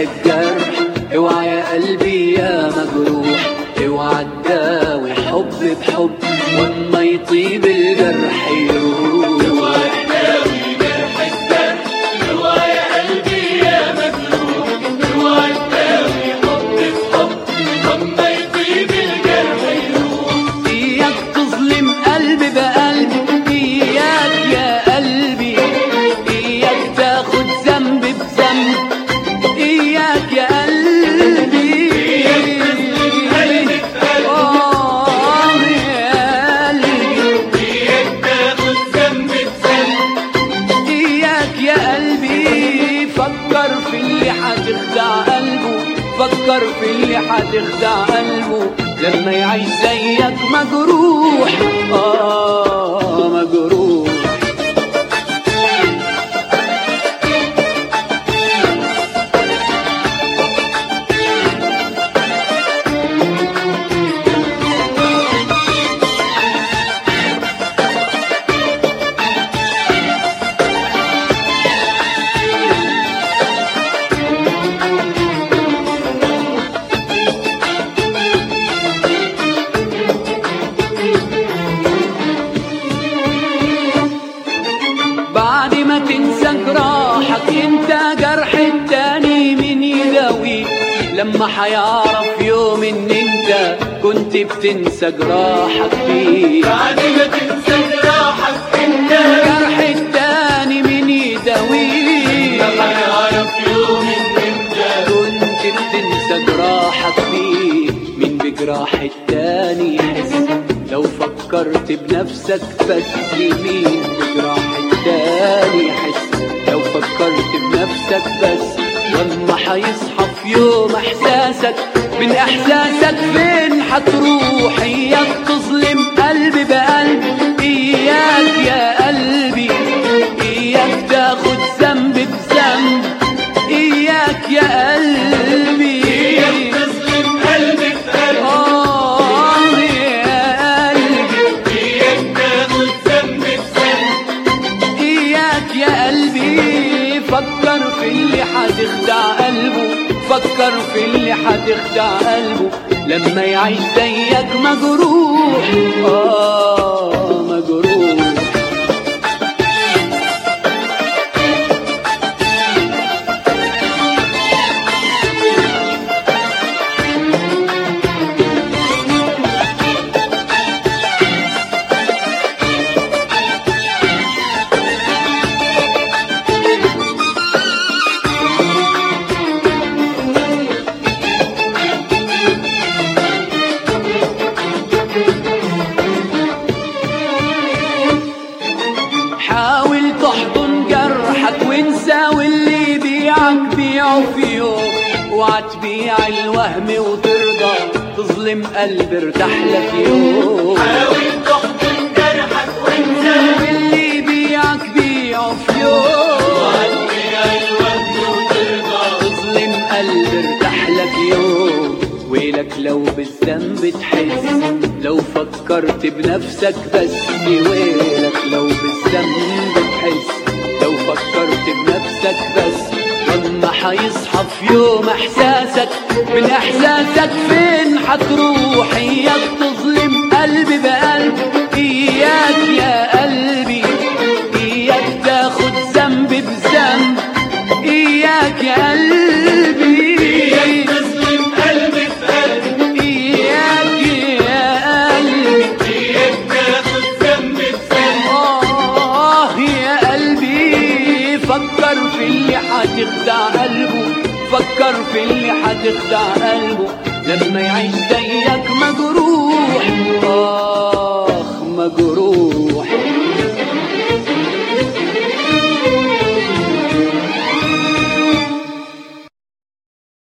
بجرح اوعى يا قلبي يا مجروح اوعى تداوي حب بحب واما يطيب الجرح يروح إياك تظلم قلبي بقلبي إياك يا قلبي إياك تاخد ذنب بذنب إياك يا قلبي آه يا قلبي إياك يا قلبي فكر في اللي هتخدع قلبه فكر في اللي هتخدع قلبه لما يعيش زيك مجروح آه مجروح بعد ما تنسى جراحك انت جرح التاني من يداوي لما حيعرف يوم ان انت كنت بتنسى جراحك فيه بعد ما تنسى جراحك انت جرح التاني من يداوي هيعرف يوم ان انت كنت بتنسى جراحك فيه من بجراح التاني يحس لو فكرت بنفسك بس مين بجراح التاني يحس لو فكرت بنفسك بس واما حيصحى في يوم احساسك من احساسك فين حتروح اياك تظلم قلبي بقلب اياك يا قلبي اياك تاخد ذنب بذنب اياك يا قلبي تظلم قلبي في قلبي آه يا قلبي اياك تاخد ذنب بذنب إياك يا قلبي فكر في اللي هتخدع قلبه فكر في اللي هتخدع قلبه لما يعيش زيك مجروح آه مجروح حاول تحضن جرحك وانسى واللي بيعك بيعه في يوم اوعى تبيع الوهم وترضى تظلم قلب ارتاح لك يوم حاول تحضن جرحك وانت واللي بيعك بيعه في يوم وهتبيع الوهم وترضى تظلم قلب ارتاح لك يوم ويلك لو بالذنب تحس لو فكرت بنفسك بس ويلك لو بالذنب تحس لو فكرت بنفسك بس لما حيصحى في يوم احساسك من احساسك فين حتروح اياك تظلم قلبي بقلب اياك يا قلبي اياك تاخد ذنب بذنب اياك يا قلبي تظلم قلبي في قلبي اياك يا قلبي اياك تاخد ذنب بذنب آه يا قلبي فكر في اللي هتخدع قلبه فكر في اللي هتخدع قلبه لما يعيش زيك مجروح